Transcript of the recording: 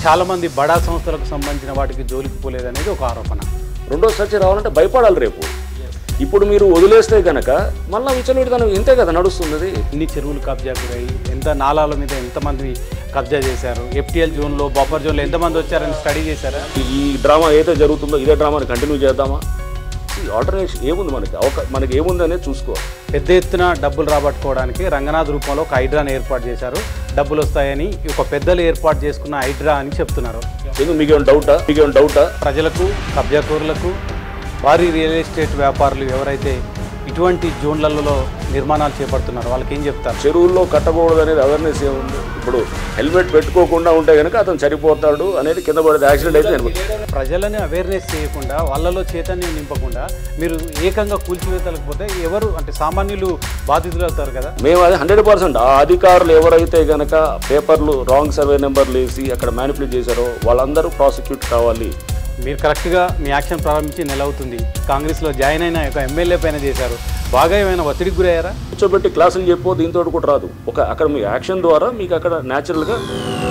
చాలామంది బడా సంస్థలకు సంబంధించిన వాటికి జోలికి పోలేదనేది ఒక ఆరోపణ రెండో సర్చ్ రావాలంటే భయపడాలి రేపు ఇప్పుడు మీరు వదిలేస్తే గనక మళ్ళీ విచలవిడితనం ఇంతే కదా నడుస్తుంది ఎన్ని చెరువులు కబ్జా గురయ్యి ఎంత నాలాల మీద ఎంతమంది కబ్జా చేశారు ఎఫ్టీఎల్ జోన్లో బఫర్ జోన్లో ఎంతమంది వచ్చారని స్టడీ చేశారా ఈ డ్రామా ఏదైతే జరుగుతుందో ఇదే డ్రామాని కంటిన్యూ చేద్దామా ఆల్టర్నేషన్ ఏముంది మనకి అవకా మనకి ఏముంది అనేది చూసుకో పెద్ద ఎత్తున డబ్బులు రాబట్టుకోవడానికి రంగనాథ్ రూపంలో ఒక హైడ్రాని ఏర్పాటు చేశారు డబ్బులు వస్తాయని ఒక పెద్దలు ఏర్పాటు చేసుకున్న హైడ్రా అని చెప్తున్నారు ఎందుకు మీకేమైనా డౌటా మీకేమైనా డౌటా ప్రజలకు కబ్జాకూరులకు భారీ రియల్ ఎస్టేట్ వ్యాపారులు ఎవరైతే ఇటువంటి జోన్లలో నిర్మాణాలు చేపడుతున్నారో వాళ్ళకి ఏం చెప్తారు చెరువుల్లో కట్టకూడదు అనేది అవేర్నెస్ ఏముంది ఇప్పుడు హెల్మెట్ పెట్టుకోకుండా ఉంటే కనుక అతను చనిపోతాడు అనేది కింద పడేది యాక్సిడెంట్ అయితే చనిపోతాడు. ప్రజలని అవేర్నెస్ చేయకుండా వాళ్ళలో చైతన్యం నింపకుండా మీరు ఏకంగా కూల్చివేతలకు పోతే ఎవరు అంటే సామాన్యులు బాధితులు అవుతారు కదా మేము అది హండ్రెడ్ పర్సెంట్ ఆ అధికారులు ఎవరైతే గనక పేపర్లు రాంగ్ సర్వే నెంబర్లు వేసి అక్కడ మ్యానిపులేట్ చేశారో వాళ్ళందరూ ప్రాసిక్యూట్ కావాలి మీరు కరెక్ట్గా మీ యాక్షన్ ప్రారంభించి నెల అవుతుంది కాంగ్రెస్లో జాయిన్ అయిన ఒక ఎమ్మెల్యే పైన చేశారు బాగా ఏమైనా ఒత్తిడికి గురయ్యారా కూర్చోబెట్టి క్లాసులు చెప్పో దీంతో కూడా రాదు ఒక అక్కడ మీ యాక్షన్ ద్వారా మీకు అక్కడ న్యాచురల్గా